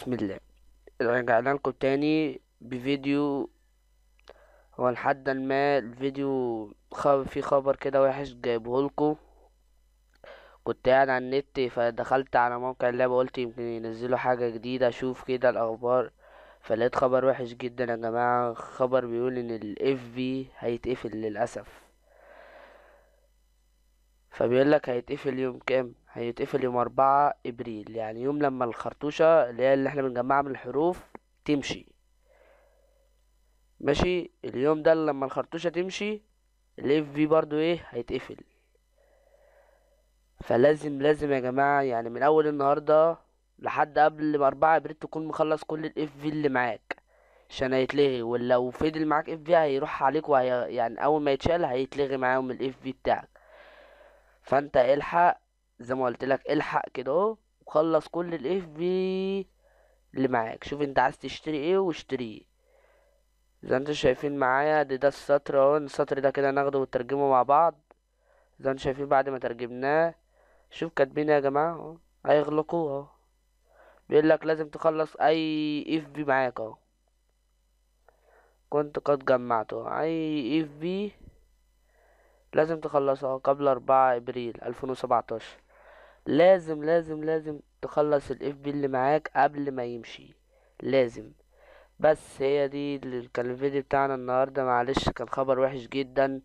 بسم الله رجعنا لكم تاني بفيديو هو لحد ما الفيديو خب في خبر كده وحش جايبه لكم كنت قاعد على النت فدخلت على موقع اللعبة قلت يمكن ينزلوا حاجة جديدة اشوف كده الاخبار فلقيت خبر وحش جدا يا جماعة خبر بيقول ان الاف في هيتقفل للاسف فبيقول لك هيتقفل يوم كام هيتقفل يوم أربعة ابريل يعني يوم لما الخرطوشة اللي هي اللي احنا بنجمعها من الحروف تمشي ماشي اليوم ده لما الخرطوشة تمشي الاف في برضو ايه هيتقفل فلازم لازم يا جماعة يعني من اول النهاردة لحد قبل أربعة ابريل تكون مخلص كل الاف في اللي معاك عشان هيتلغي ولو فضل معاك اف في هيروح عليك وهي يعني اول ما يتشال هيتلغي معاهم الاف في بتاعك فانت الحق زي ما قلت لك الحق كده اهو وخلص كل الاف في اللي معاك شوف انت عايز تشتري ايه واشتريه زي انتوا شايفين معايا ده ده السطر اهو السطر ده كده ناخده ونترجمه مع بعض زي انتوا شايفين بعد ما ترجمناه شوف كاتبين يا جماعه اهو هيغلقوه اهو بيقول لك لازم تخلص اي اف في معاك اهو كنت قد جمعته اي اف في لازم تخلصها قبل أربعة ابريل الفين وسبعتاشر لازم لازم لازم تخلص الاف بي اللي معاك قبل ما يمشي لازم بس هي دي اللي كان الفيديو بتاعنا النهارده معلش كان خبر وحش جدا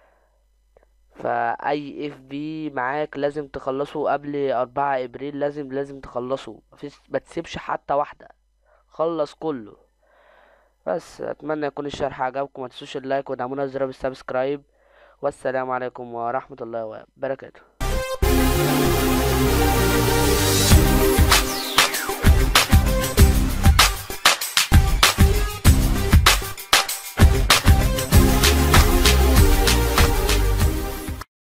فاي اف بي معاك لازم تخلصه قبل أربعة ابريل لازم لازم تخلصه مفيش ما تسيبش حتى واحده خلص كله بس اتمنى يكون الشرح عجبكم ما تنسوش اللايك ودعمونا بزر السبسكرايب والسلام عليكم ورحمه الله وبركاته